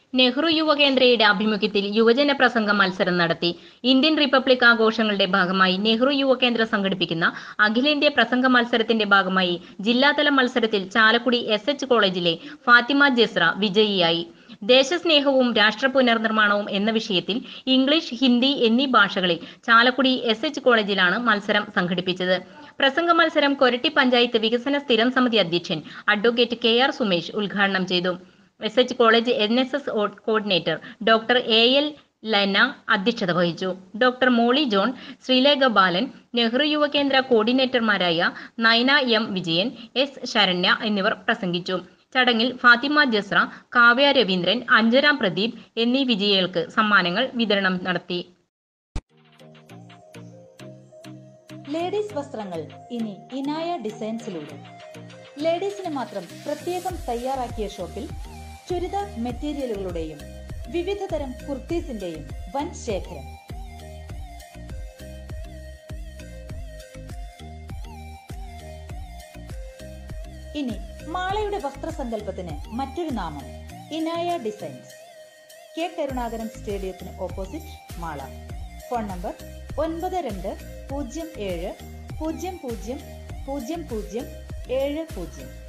നെഹ്റു യുവകേന്ദ്രയുടെ ആഭിമുഖ്യത്തിൽ യുവജന പ്രസംഗ മത്സരം നടത്തി ഇന്ത്യൻ റിപ്പബ്ലിക് ആഘോഷങ്ങളുടെ ഭാഗമായി നെഹ്റു യുവകേന്ദ്ര സംഘടിപ്പിക്കുന്ന അഖിലേന്ത്യാ പ്രസംഗ മത്സരത്തിന്റെ ഭാഗമായി ജില്ലാതല മത്സരത്തിൽ ചാലക്കുടി എസ് എച്ച് കോളേജിലെ ഫാത്തിമ ജസ്ര വിജയിയായി ദേശസ്നേഹവും രാഷ്ട്ര പുനർനിർമ്മാണവും എന്ന വിഷയത്തിൽ ഇംഗ്ലീഷ് ഹിന്ദി എന്നീ ഭാഷകളിൽ ചാലക്കുടി എസ് എച്ച് കോളേജിലാണ് മത്സരം സംഘടിപ്പിച്ചത് പ്രസംഗ മത്സരം കൊരട്ടി പഞ്ചായത്ത് വികസന സ്ഥിരം സമിതി അധ്യക്ഷൻ അഡ്വക്കേറ്റ് കെ ആർ സുമേഷ് ഉദ്ഘാടനം ചെയ്തു S H college N S S coordinator doctor A L ലന അധ്യക്ഷത വഹിച്ചു ഡോക്ടർ മോളി ജോൺ ശ്രീലേഖ ബാലൻ നെഹ്റു യുവകേന്ദ്ര കോർഡിനേറ്റർമാരായ നയന എം വിജയൻ എസ് ശരണ്യ എന്നിവർ പ്രസംഗിച്ചു ചടങ്ങിൽ ഫാത്തിമ ജസ്ര കാവ്യ രവീന്ദ്രൻ അഞ്ജന പ്രദീപ് എന്നീ വിജയികൾക്ക് സമ്മാനങ്ങൾ വിതരണം നടത്തി ലേഡീസ് വസ്ത്രങ്ങൾ ഇനി ഇനായ ഡിസൈൻസിലൂടെ ലേഡീസിന് മാത്രം പ്രത്യേകം തയ്യാറാക്കിയ ഷോപ്പിൽ ചുരിദാർ മെറ്റീരിയലുകളുടെയും വിവിധ തരം കുർത്തീസിന്റെയും വൻ ശേഖരം ഇനി മാളയുടെ വസ്ത്രസങ്കല്പത്തിന് മറ്റൊരു നാമം ഇനായ ഡിസൈൻസ് കെ കരുണാകരൻ സ്റ്റേഡിയത്തിന് ഓപ്പോസിറ്റ് മാള ഫോൺ നമ്പർ ഒൻപത് രണ്ട് പൂജ്യം ഏഴ് പൂജ്യം പൂജ്യം പൂജ്യം പൂജ്യം ഏഴ് പൂജ്യം